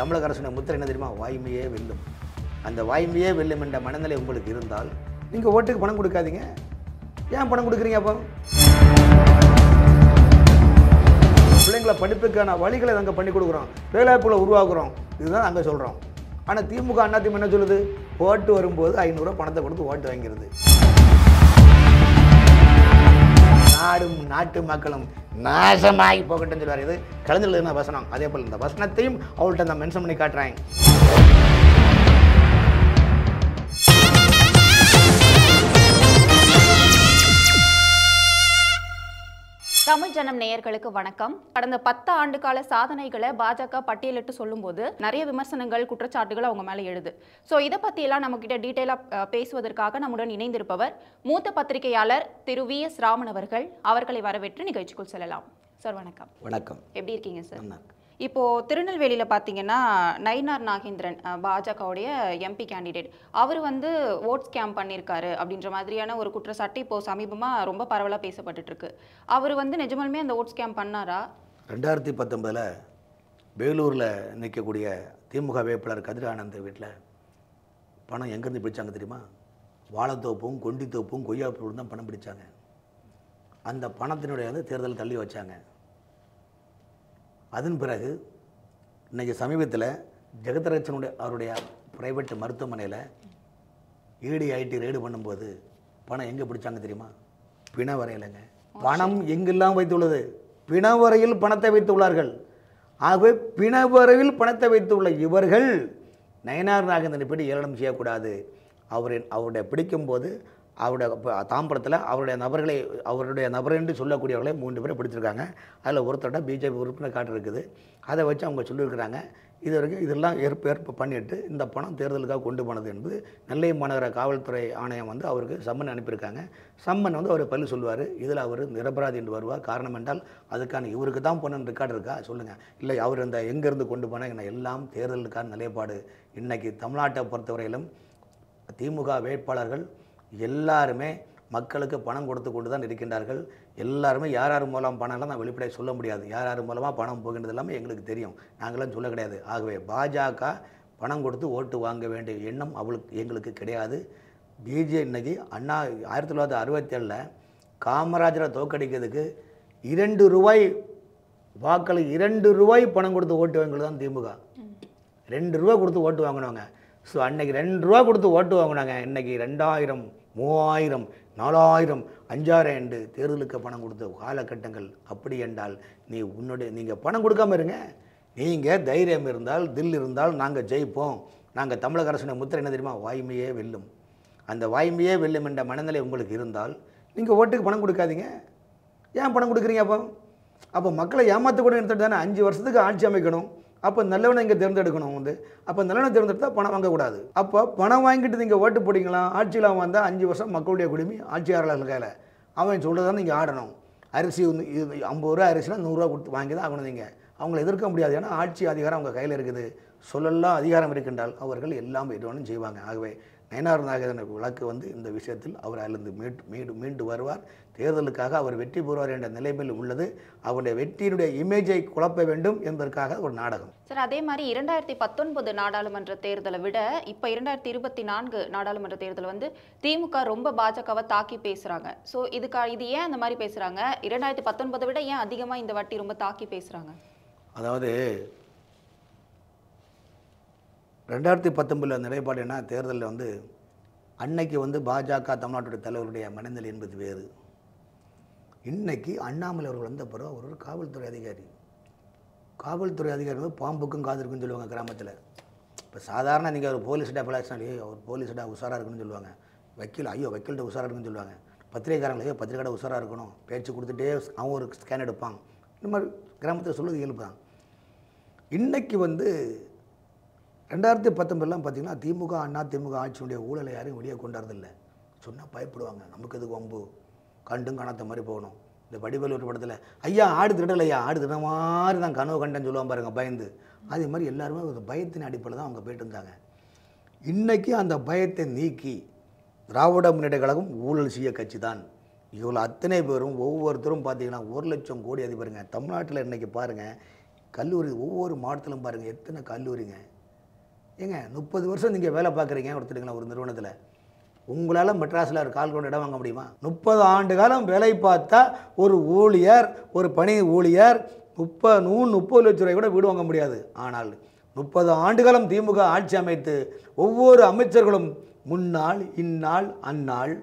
தமிழக அரசுடைய முத்திரை என்ன தெரியுமா வாய்மையே வெல்லும் அந்த வாய்மையே வெல்லும் என்ற மனநிலை உங்களுக்கு இருந்தால் நீங்கள் ஓட்டுக்கு பணம் கொடுக்காதீங்க ஏன் பணம் கொடுக்குறீங்க அப்போ பிள்ளைங்களை படிப்புக்கான வழிகளை நாங்கள் பண்ணி கொடுக்குறோம் வேலைவாய்ப்புகளை உருவாக்குறோம் இதுதான் நாங்கள் சொல்கிறோம் ஆனால் திமுக அண்ணா திமுக என்ன சொல்லுது ஓட்டு வரும்போது ஐநூறுரூவா பணத்தை கொடுத்து ஓட்டு வாங்கிறது நாடும் நாட்டு மக்களும் நாசமாகி போகட்டும் சொல்லுவார் இது கலைஞர்கள் என்ன வசனம் அதே போல் இந்த வசனத்தையும் அவள்கிட்ட நான் மென்ஷன் பண்ணி காட்டுறேன் தமிழ் ஜனம் நேயர்களுக்கு வணக்கம் கடந்த பத்து ஆண்டு கால சாதனைகளை பாஜக பட்டியலிட்டு சொல்லும்போது நிறைய விமர்சனங்கள் குற்றச்சாட்டுகள் அவங்க மேல எழுது ஸோ இதை பற்றியெல்லாம் நம்மக்கிட்ட டீட்டெயிலாக பேசுவதற்காக நம்முடன் இணைந்திருப்பவர் மூத்த பத்திரிகையாளர் திரு வி எஸ் ராமன் அவர்கள் அவர்களை வரவேற்று நிகழ்ச்சிக்குள் செல்லலாம் சார் வணக்கம் வணக்கம் எப்படி இருக்கீங்க சார் நல்லா இருக்கு. இப்போ திருநெல்வேலியில பார்த்தீங்கன்னா நயினார் நாகேந்திரன் அஹ், பாஜகவுடைய எம்பி கேண்டிடேட் அவர் வந்து ஓட் ஸ்கேம் பண்ணியிருக்காரு அப்படின்ற மாதிரியான ஒரு குற்றச்சாட்டு இப்போ சமீபமா ரொம்ப பரவலா பேசப்பட்டுட்டு இருக்கு அவர் வந்து நிஜமாலுமே அந்த ஓட் ஸ்கேம் பண்ணாரா ரெண்டாயிரத்தி பத்தொன்பதில் வேலூரில் நிற்கக்கூடிய திமுக வேட்பாளர் கதிர் ஆனந்த் வீட்டில் பணம் எங்கேருந்து பிடிச்சாங்க தெரியுமா வாழைத்தோப்பும் கொண்டித்தோப்பும் கொய்யாப்பூரும் தான் பணம் பிடிச்சாங்க அந்த பணத்தினுடைய வந்து தேர்தல் தள்ளி வச்சாங்க அதன் பிறகு இன்னைக்கு சமீபத்தில் ஜெகதரட்சனுடைய அவருடைய பிரைவேட் மருத்துவமனையில் ஈடி ஐடி ரெய்டு பண்ணும்போது பணம் எங்கே பிடிச்சாங்க தெரியுமா பிணவரையிலங்க பணம் எங்கெல்லாம் வைத்துள்ளது பிணவரையில் பணத்தை வைத்துள்ளார்கள் ஆகவே பிணவரையில் பணத்தை வைத்துள்ள இவர்கள் நயனார் நாகேந்திரனை பிடி ஏளனம் செய்யக்கூடாது அவரின் அவருடைய பிடிக்கும்போது அவருடைய ப- தாம்பரத்தில் அவருடைய நபர்களை அவருடைய நபர் என்று சொல்லக்கூடியவர்களை மூன்று பேரை பிடிச்சிருக்காங்க அதில் ஒருத்தர்கிட்ட பிஜேபி உறுப்பினர் கார்டு இருக்குது அதை வச்சு அவங்க சொல்லியிருக்கிறாங்க இது வரைக்கும் இதெல்லாம் ஏற்பு ஏற்பு பண்ணிட்டு இந்த பணம் தேர்தலுக்காக கொண்டு போனது என்பது நெல்லை மாநகர காவல்துறை ஆணையம் வந்து அவருக்கு சம்மன் அனுப்பியிருக்காங்க சம்மன் வந்து அவர் பள்ளி சொல்லுவார் இதில் அவர் நிரபராதி என்று வருவார் காரணம் என்றால் அதுக்கான இவருக்கு தான் போன ரெக்கார்டு இருக்கா சொல்லுங்கள் இல்லை அவர் இந்த எங்கேருந்து கொண்டு போனாங்க எல்லாம் தேர்தலுக்கான நிலைப்பாடு இன்னைக்கு தமிழ்நாட்டை பொறுத்தவரையிலும் திமுக வேட்பாளர்கள் எல்லாருமே மக்களுக்கு பணம் கொடுத்து கொண்டு தான் இருக்கின்றார்கள் எல்லாருமே யார் யார் மூலம் பணம்லாம் நான் வெளிப்படையாக சொல்ல முடியாது யார் யார் மூலமாக பணம் போகின்றது எல்லாமே எங்களுக்கு தெரியும் நாங்களாம் சொல்ல கிடையாது ஆகவே பாஜக பணம் கொடுத்து ஓட்டு வாங்க வேண்டிய எண்ணம் அவளுக்கு எங்களுக்கு கிடையாது பிஜே இன்னைக்கு அண்ணா ஆயிரத்தி தொள்ளாயிரத்தி அறுபத்தேழில் காமராஜரை தோக்கடிக்கிறதுக்கு இரண்டு ரூபாய் வாக்களை இரண்டு ரூபாய் பணம் கொடுத்து ஓட்டு வாங்குறது தான் திமுக ரெண்டு ரூபா கொடுத்து ஓட்டு வாங்கினவங்க ஸோ அன்னைக்கு ரெண்டு ரூபா கொடுத்து ஓட்டு வாங்கினாங்க இன்னைக்கு ரெண்டாயிரம் மூவாயிரம் நாலாயிரம் அஞ்சாயிரம் என்று தேர்தலுக்கு பணம் கொடுத்த காலகட்டங்கள் அப்படி என்றால் நீ உன்னுடைய நீங்கள் பணம் கொடுக்காம இருங்க நீங்கள் தைரியம் இருந்தால் தில் இருந்தால் நாங்கள் ஜெயிப்போம் நாங்கள் தமிழக அரசுடைய முத்திரை என்ன தெரியுமா வாய்மையே வெல்லும் அந்த வாய்மையே வெல்லும் என்ற மனநிலை உங்களுக்கு இருந்தால் நீங்கள் ஓட்டுக்கு பணம் கொடுக்காதீங்க ஏன் பணம் கொடுக்குறீங்க அப்போ அப்போ மக்களை ஏமாற்றக்கூடிய எடுத்துட்டு தானே அஞ்சு வருஷத்துக்கு ஆட்சி அமைக்கணும் அப்போ நல்லவனை இங்கே தேர்ந்தெடுக்கணும் வந்து அப்போ நல்லவனை தேர்ந்தெடுத்தா பணம் வாங்கக்கூடாது அப்போ பணம் வாங்கிட்டு நீங்கள் ஓட்டு போட்டிங்களா ஆட்சியில் வந்தால் அஞ்சு வருஷம் மக்களுடைய குடிமை ஆட்சியாளர்கள் கையில் அவன் சொல்கிறத நீங்கள் ஆடணும் அரிசி வந்து இது ஐம்பது ரூபா அரிசினா நூறுரூவா கொடுத்து வாங்கி தான் ஆகணும் நீங்கள் அவங்கள எதிர்க்க முடியாது ஏன்னா ஆட்சி அதிகாரம் அவங்க கையில் இருக்குது சொல்லலாம் அதிகாரம் இருக்கின்றால் அவர்கள் எல்லாம் எதுவும் செய்வாங்க ஆகவே நயனார் நாகேந்திரன் வழக்கு வந்து இந்த விஷயத்தில் அவர் அதிலிருந்து மீட்டு மீண்டு மீண்டு வருவார் தேர்தலுக்காக அவர் வெற்றி பெறுவார் என்ற நிலைமையில் உள்ளது அவருடைய வெற்றியினுடைய இமேஜை குழப்ப வேண்டும் என்பதற்காக ஒரு நாடகம் சார் அதே மாதிரி இரண்டாயிரத்தி பத்தொன்பது நாடாளுமன்ற தேர்தலை விட இப்போ இரண்டாயிரத்தி இருபத்தி நான்கு நாடாளுமன்ற தேர்தல் வந்து திமுக ரொம்ப பாஜகவை தாக்கி பேசுறாங்க ஸோ இதுக்கா இது ஏன் அந்த மாதிரி பேசுறாங்க இரண்டாயிரத்தி பத்தொன்பதை விட ஏன் அதிகமா இந்த வாட்டி ரொம்ப தாக்கி பேசுறாங்க அதாவது ரெண்டாயிரத்தி பத்தொம்பதில் நிலைப்பாடு என்ன தேர்தலில் வந்து அன்னைக்கு வந்து பாஜக தமிழ்நாட்டுடைய தலைவருடைய மனநிலை என்பது வேறு இன்னைக்கு அண்ணாமலை அவர்கள் வந்த பிறகு அவர் ஒரு காவல்துறை அதிகாரி காவல்துறை அதிகாரி வந்து பாம்புக்கும் காது இருக்குன்னு சொல்லுவாங்க கிராமத்தில் இப்போ சாதாரண நீங்கள் ஒரு போலீஸ் டெபலாக்ஷன் அவர் போலீஸ்டா உஷாராக இருக்குன்னு சொல்லுவாங்க வக்கீல் ஐயோ வக்கீல்கிட்ட உஷாராக இருக்குன்னு சொல்லுவாங்க பத்திரிகைக்காரங்களே ஐயோ பத்திரிக்கையோட உஷாராக இருக்கணும் பேச்சு கொடுத்துட்டே அவன் ஒரு ஸ்கேன் எடுப்பான் இந்த மாதிரி கிராமத்தில் சொல்லுவது இயல்பு தான் இன்னைக்கு வந்து ரெண்டாயிரத்தி பத்தொம்பதுலாம் பார்த்தீங்கன்னா திமுக அண்ணா திமுக ஆட்சியுடைய ஊழலை யாரையும் வெளியே கொண்டாடுறதில்ல சொன்னால் பயப்படுவாங்க நமக்கு எதுக்கு வம்பு கண்டும் காணாத மாதிரி போகணும் இந்த வடிவேலு ஒரு படத்தில் ஐயா ஆடு திருடலையா ஆடு திருட மாதிரி தான் கனவு கண்டேன்னு சொல்லுவான் பாருங்க பயந்து அதே மாதிரி எல்லாருமே ஒரு பயத்தின் அடிப்படையில் தான் அவங்க போயிட்டு இருந்தாங்க இன்னைக்கு அந்த பயத்தை நீக்கி திராவிட முன்னேற்ற கழகம் ஊழல் செய்ய கட்சி தான் இவ்வளோ அத்தனை பேரும் ஒவ்வொருத்தரும் பார்த்தீங்கன்னா ஒரு லட்சம் கோடி அதிபருங்க தமிழ்நாட்டில் இன்னைக்கு பாருங்கள் கல்லூரி ஒவ்வொரு மாவட்டத்திலும் பாருங்கள் எத்தனை கல்லூரிங்க ஏங்க முப்பது வருஷம் நீங்கள் வேலை பார்க்குறீங்க ஒருத்தருங்களா ஒரு நிறுவனத்தில் உங்களால் மெட்ராஸில் ஒரு கால் கொண்டு இடம் வாங்க முடியுமா முப்பது ஆண்டு காலம் வேலை பார்த்தா ஒரு ஊழியர் ஒரு பணி ஊழியர் முப்பது நூறு முப்பது லட்ச ரூபாய் கூட வீடு வாங்க முடியாது ஆனால் முப்பது ஆண்டு காலம் திமுக ஆட்சி அமைத்து ஒவ்வொரு அமைச்சர்களும் முன்னாள் இந்நாள் அந்நாள்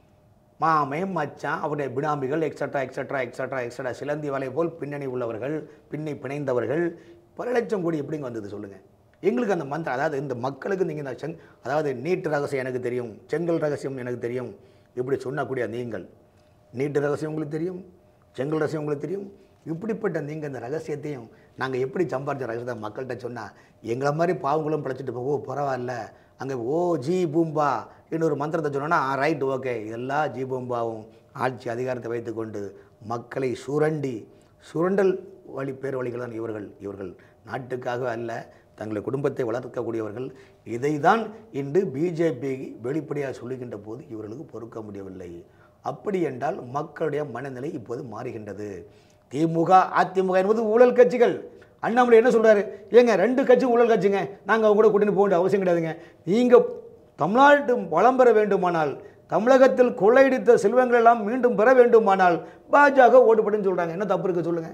மாமே மச்சான் அவருடைய பினாமிகள் எக்ஸட்ரா எக்ஸட்ரா எக்ஸட்ரா எக்ஸட்ரா சிலந்தி வலை போல் பின்னணி உள்ளவர்கள் பின்னி பிணைந்தவர்கள் பல லட்சம் கோடி எப்படிங்க வந்தது சொல்லுங்கள் எங்களுக்கு அந்த மந்திரம் அதாவது இந்த மக்களுக்கு நீங்கள் இந்த செங் அதாவது நீட் ரகசியம் எனக்கு தெரியும் செங்கல் ரகசியம் எனக்கு தெரியும் இப்படி சொன்னக்கூடிய நீங்கள் நீட்டு ரகசியம் உங்களுக்கு தெரியும் செங்கல் ரகசியம் உங்களுக்கு தெரியும் இப்படிப்பட்ட நீங்கள் இந்த ரகசியத்தையும் நாங்கள் எப்படி சம்பாரிச்ச ரகசியத்தை மக்கள்கிட்ட சொன்னால் எங்களை மாதிரி பாவங்களும் படைச்சிட்டு போக ஓ பரவாயில்ல அங்கே ஓ ஜி பூம்பா இன்னொரு மந்திரத்தை சொன்னோன்னா ரைட் ஓகே எல்லா ஜி பூம்பாவும் ஆட்சி அதிகாரத்தை வைத்துக்கொண்டு மக்களை சுரண்டி சுரண்டல் வழி பேர் வழிகள் தான் இவர்கள் இவர்கள் நாட்டுக்காக அல்ல தங்கள் குடும்பத்தை வளர்க்கக்கூடியவர்கள் இதை தான் இன்று பிஜேபி வெளிப்படையாக சொல்லுகின்ற போது இவர்களுக்கு பொறுக்க முடியவில்லை அப்படி என்றால் மக்களுடைய மனநிலை இப்போது மாறுகின்றது திமுக அதிமுக என்பது ஊழல் கட்சிகள் அண்ணாமலை என்ன சொல்றாரு ஏங்க ரெண்டு கட்சி ஊழல் கட்சிங்க நாங்கள் அவங்க கூட கூட்டின்னு போக வேண்டிய அவசியம் கிடையாதுங்க நீங்கள் தமிழ்நாட்டு வளம் பெற வேண்டுமானால் தமிழகத்தில் கொள்ளையடித்த செல்வங்கள் எல்லாம் மீண்டும் பெற வேண்டுமானால் பாஜக ஓட்டுப்பட்டுன்னு சொல்கிறாங்க என்ன தப்பு இருக்கு சொல்லுங்கள்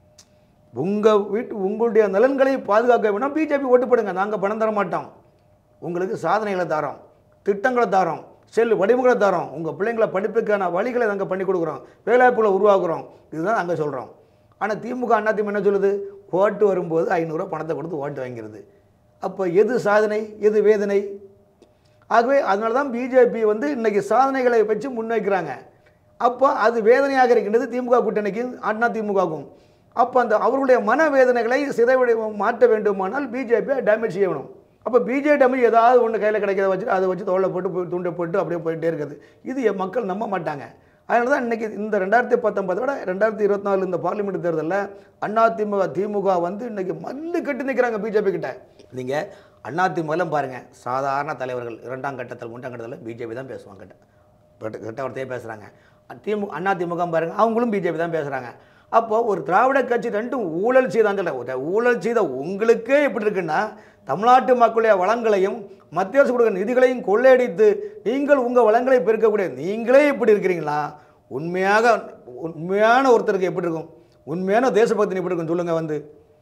உங்கள் வீட்டு உங்களுடைய நலன்களை பாதுகாக்க வேணாம் பிஜேபி ஓட்டுப்படுங்க நாங்கள் பணம் தர மாட்டோம் உங்களுக்கு சாதனைகளை தரோம் திட்டங்களை தரோம் செல் வடிவங்களை தரோம் உங்கள் பிள்ளைங்களை படிப்புக்கான வழிகளை நாங்கள் பண்ணி கொடுக்குறோம் வேலைவாய்ப்புகளை உருவாக்குறோம் இதுதான் நாங்கள் சொல்கிறோம் ஆனால் திமுக அதிமுக என்ன சொல்லுது ஓட்டு வரும்போது ஐநூறுரூவா பணத்தை கொடுத்து ஓட்டு வாங்கிறது அப்போ எது சாதனை எது வேதனை ஆகவே அதனால தான் பிஜேபி வந்து இன்னைக்கு சாதனைகளை வச்சு முன்வைக்கிறாங்க அப்போ அது வேதனையாக இருக்கின்றது திமுக கூட்டணிக்கு அண்ணா திமுகவுக்கும் அப்போ அந்த அவர்களுடைய மனவேதனைகளை சிதைவிட மாற்ற வேண்டுமானால் பிஜேபி டேமேஜ் செய்யணும் அப்போ பிஜே டேமேஜ் ஏதாவது ஒன்று கையில் கிடைக்கிறத வச்சு அதை வச்சு தோலை போட்டு போய் துண்டை போட்டு அப்படியே போயிட்டே இருக்குது இது என் மக்கள் நம்ப மாட்டாங்க அதனால தான் இன்றைக்கி இந்த ரெண்டாயிரத்தி பத்தொன்பதை விட ரெண்டாயிரத்தி இருபத்தி நாலு இந்த பார்லிமெண்ட் தேர்தலில் அண்ணா திமுக திமுக வந்து இன்றைக்கி மல்லு கட்டி நிற்கிறாங்க பிஜேபி கிட்ட நீங்கள் அண்ணா திமுகலாம் பாருங்கள் சாதாரண தலைவர்கள் இரண்டாம் கட்டத்தில் மூன்றாம் கட்டத்தில் பிஜேபி தான் பேசுவாங்க கிட்ட கெட்ட கெட்ட வார்த்தையே பேசுகிறாங்க திமுக அண்ணா திமுக பாருங்க அவங்களும் பிஜேபி தான் பேசுகிறாங்க அப்போ ஒரு திராவிட கட்சி ரெண்டும் ஊழல் செய்தான் சொல்ல ஒரு ஊழல் செய்த உங்களுக்கே எப்படி இருக்குன்னா தமிழ்நாட்டு மக்களுடைய வளங்களையும் மத்திய அரசு கொடுக்குற நிதிகளையும் கொள்ளையடித்து நீங்கள் உங்கள் வளங்களை பெருக்கக்கூடிய நீங்களே இப்படி இருக்கிறீங்களா உண்மையாக உண்மையான ஒருத்தருக்கு எப்படி இருக்கும் உண்மையான தேசபக்தி எப்படி இருக்கும் சொல்லுங்கள் வந்து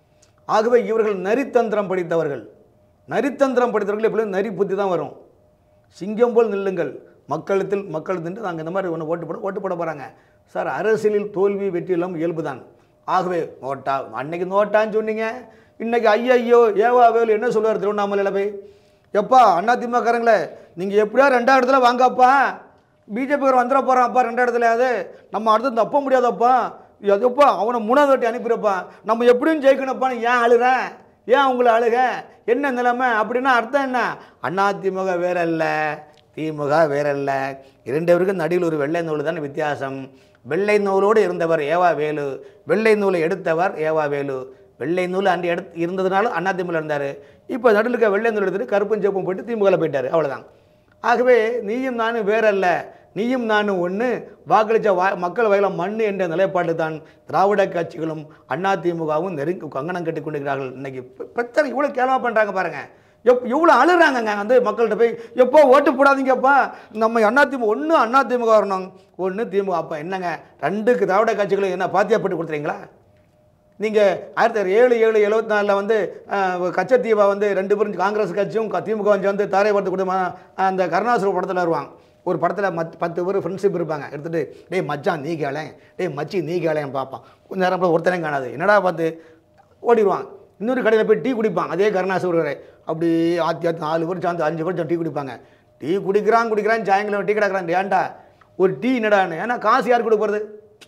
ஆகவே இவர்கள் நரித்தந்திரம் படித்தவர்கள் நரித்தந்திரம் படித்தவர்கள் எப்படி நரி புத்தி தான் வரும் சிங்கம் போல் நில்லுங்கள் மக்களத்தில் மக்கள் நின்று நாங்கள் இந்த மாதிரி ஒன்று ஓட்டு போட ஓட்டு போட போகிறாங்க சார் அரசியலில் தோல்வி வெற்றி எல்லாம் இயல்பு தான் ஆகவே நோட்டா அன்னைக்கு நோட்டான்னு சொன்னீங்க இன்னைக்கு ஐயையோ ஏவா வேலு என்ன சொல்லுவார் திருவண்ணாமலையில் போய் எப்பா அண்ணா திமுகக்காரங்களே நீங்கள் எப்படியா ரெண்டாவது இடத்துல வாங்கப்பா பிஜேபிக்காரன் வந்துட போகிறான்ப்பா ரெண்டாவது இடத்துல அது நம்ம அடுத்து தப்ப முடியாதப்பா எதப்பா அவனை மூணாவது வாட்டி அனுப்பிடுப்பா நம்ம எப்படியும் ஜெயிக்கணும்ப்பான்னு ஏன் அழுகிறேன் ஏன் உங்களை அழுக என்ன நிலைமை அப்படின்னா அர்த்தம் என்ன அண்ணா திமுக வேற இல்லை திமுக வேற இல்லை இரண்டு பேருக்கும் நடுவில் ஒரு வெள்ளை நூல் தான் வித்தியாசம் வெள்ளை நூலோடு இருந்தவர் ஏவா வேலு வெள்ளை நூலை எடுத்தவர் ஏவா வேலு வெள்ளை நூல் அன்று எடுத்து இருந்ததுனால அண்ணா திமுக இருந்தார் இப்போ நடுவில் இருக்க வெள்ளை நூல் எடுத்துட்டு கருப்பும் சிவப்பும் போயிட்டு திமுகவில் போயிட்டார் அவ்வளோதான் ஆகவே நீயும் நானும் வேறல்ல நீயும் நானும் ஒன்று வாக்களித்த வா மக்கள் வயல மண் என்ற நிலைப்பாடு தான் திராவிட கட்சிகளும் அண்ணா திமுகவும் நெருங்கி கங்கணம் கட்டி கொண்டிருக்கிறார்கள் இன்னைக்கு பிர- பிரச்சனை இவ்வளோ கேவலமாக பண்ணுறாங்க பாருங்க எப் இவ்வளோ அழுறாங்கங்க வந்து மக்கள்கிட்ட போய் எப்போ ஓட்டு போடாதீங்கப்பா நம்ம அண்ணா திமுக ஒன்று அண்ணா திமுக வரணும் ஒன்று திமுக அப்போ என்னங்க ரெண்டுக்கு திராவிட கட்சிகளும் என்ன பாத்தியாப்பட்டு கொடுத்துறீங்களா நீங்கள் ஆயிரத்தி தொள்ளாயிரத்தி ஏழு ஏழு எழுபத்தி நாலில் வந்து அஹ், கச்சத்தீவை வந்து ரெண்டு பேரும் காங்கிரஸ் கட்சியும் க- திமுக வந்து வந்து தாரை பார்த்து கொடுமா அந்த கருணாசுர படத்தில் வருவாங்க ஒரு படத்தில் மத் பத்து பேர் ஃப்ரெண்ட்ஷிப் இருப்பாங்க எடுத்துகிட்டு டேய் மச்சான் நீ கேளேன் டேய் மச்சி நீ கேளேன் பார்ப்பான் கொஞ்ச நேரம் அப்புறம் ஒருத்தனையும் காணாது என்னடா பார்த்து ஓடிடுவான் இன்னொரு கடையில் போய் டீ குடிப்பான் அதே கருணாசுரரை அப்படி ஆத்தி ஆத்தி நாலு பேர் சேர்ந்து அஞ்சு பேர் டீ குடிப்பாங்க டீ குடிக்கிறான் குடிக்கிறான் சாயங்காலம் டீ கிடக்கிறான் ஏன்டா ஒரு டீ என்னடான்னு ஏன்னா காசு யார் கொடுக்குறது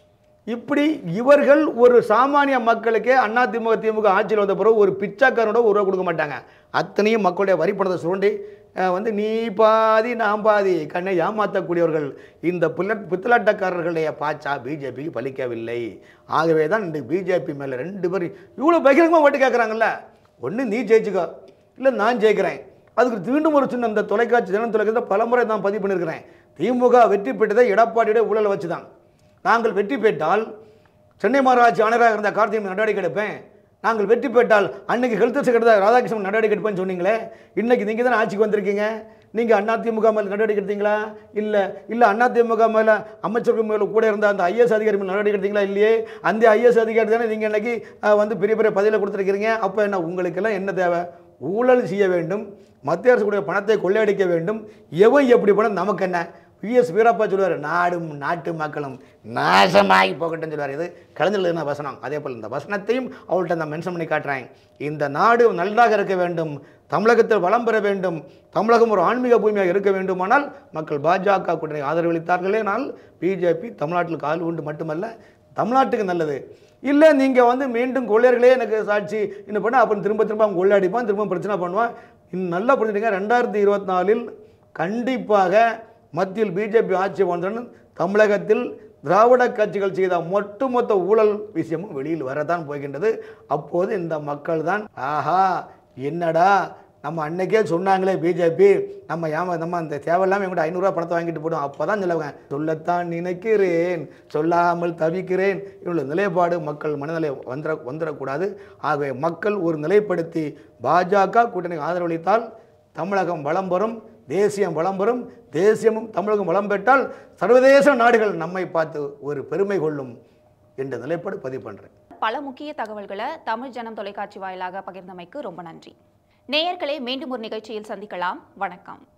இப்படி இவர்கள் ஒரு சாமானிய மக்களுக்கே அண்ணா திமுக திமுக ஆட்சியில் வந்த பிறகு ஒரு பிச்சைக்காரனோட ஒரு ரூபா கொடுக்க மாட்டாங்க அத்தனையும் மக்களுடைய வரி பணத்தை சுரண்டி அஹ், வந்து நீ பாதி நான் பாதி கண்ணை ஏமாற்றக்கூடியவர்கள் இந்த பிள்ள பித்தலாட்டக்காரர்களுடைய பாச்சா பிஜேபிக்கு பலிக்கவில்லை ஆகவே தான் இந்த பிஜேபி மேலே ரெண்டு பேரும் இவ்வளோ பகிரங்கமாக ஓட்டு கேட்குறாங்கல்ல ஒன்று நீ ஜெயிச்சுக்கோ இல்லை நான் ஜெயிக்கிறேன் அதுக்கு மீண்டும் ஒரு சின்ன இந்த தொலைக்காட்சி தினம் தொலைக்காட்சி பலமுறை நான் பதிவு பண்ணியிருக்கிறேன் திமுக வெற்றி பெற்றதை எடப்பாடியோட ஊழலை வச்சு தான் நாங்கள் வெற்றி பெற்றால் சென்னை மாநகராட்சி ஆணையராக இருந்த கார்த்திகை நடவடிக்கை எடுப்பேன் நாங்கள் வெற்றி பெற்றால் அன்னைக்கு ஹெல்த் செக்ரட்டரி ராதாகிருஷ்ணன் நடவடிக்கை எடுப்பேன்னு சொன்னீங்களே இன்னைக்கு நீங்கள் தானே ஆட்சிக்கு வந்திருக்கீங்க நீங்கள் அதிமுக மேலே நடவடிக்கை எடுத்தீங்களா இல்லை இல்லை அதிமுக மேலே அமைச்சர்கள் மேலே கூட இருந்த அந்த ஐஎஸ் அதிகாரி மேலே நடவடிக்கை எடுத்தீங்களா இல்லையே அந்த ஐஎஸ் அதிகாரி தானே நீங்கள் இன்னைக்கு அஹ், வந்து பெரிய பெரிய பதவியில் கொடுத்துருக்கீங்க அப்போ என்ன உங்களுக்கெல்லாம் என்ன தேவை ஊழல் செய்ய வேண்டும் மத்திய அரசுடைய பணத்தை கொள்ளையடிக்க வேண்டும் எவன் எப்படி பணம் நமக்கு என்ன விஎஸ் வீரப்பா சொல்லுவார் நாடும் நாட்டு மக்களும் நாசமாகி போகட்டும்னு சொல்லுவார் இது கலைஞர்கள் என்ன வசனம் அதே போல் இந்த வசனத்தையும் அவள்கிட்ட நான் மென்ஷன் பண்ணி காட்டுறேன் இந்த நாடு நல்லாக இருக்க வேண்டும் தமிழகத்தில் வளம் பெற வேண்டும் தமிழகம் ஒரு ஆன்மீக பூமியாக இருக்க வேண்டுமானால் மக்கள் பாஜக கூட்டணி ஆதரவளித்தார்களே ஆனால் பிஜேபி தமிழ்நாட்டில் கால் உண்டு மட்டுமல்ல தமிழ்நாட்டுக்கு நல்லது இல்லை நீங்கள் வந்து மீண்டும் கொள்ளையர்களே எனக்கு சாட்சி இன்னும் பண்ண அப்புறம் திரும்ப திரும்ப அவன் கொள்ளையடிப்பான் திரும்ப பிரச்சனை பண்ணுவான் இன்னும் நல்லா புரிஞ்சுட்டீங்க ரெண்டாயிரத்தி இருபத்தி நாலில் கண்டிப்பாக மத்தியில் பிஜேபி ஆட்சி வந்தவுடன் தமிழகத்தில் திராவிட கட்சிகள் செய்த ஒட்டுமொத்த ஊழல் விஷயமும் வெளியில் வரதான் போகின்றது அப்போது இந்த மக்கள் தான் ஆஹா என்னடா நம்ம அன்னைக்கே சொன்னாங்களே பிஜேபி நம்ம ஏமா நம்ம அந்த தேவையில்லாமல் எங்கிட்ட ஐநூறுரூவா பணத்தை வாங்கிட்டு போடும் அப்போ தான் சொல்லுவாங்க சொல்லத்தான் நினைக்கிறேன் சொல்லாமல் தவிக்கிறேன் இவ்வளோ நிலைப்பாடு மக்கள் மனநிலை வந்துட வந்துடக்கூடாது ஆகவே மக்கள் ஒரு நிலைப்படுத்தி பாஜக கூட்டணி ஆதரவளித்தால் தமிழகம் வளம் பெறும் தேசியம் வளம் பெறும் தேசியமும் தமிழகம் வளம் பெற்றால் சர்வதேச நாடுகள் நம்மை பார்த்து ஒரு பெருமை கொள்ளும் என்ற நிலைப்பாடு பதிவு பண்ணுறேன் பல முக்கிய தகவல்களை தமிழ் ஜனம் தொலைக்காட்சி வாயிலாக பகிர்ந்தமைக்கு ரொம்ப நன்றி நேயர்களே மீண்டும் ஒரு நிகழ்ச்சியில் சந்திக்கலாம் வணக்கம்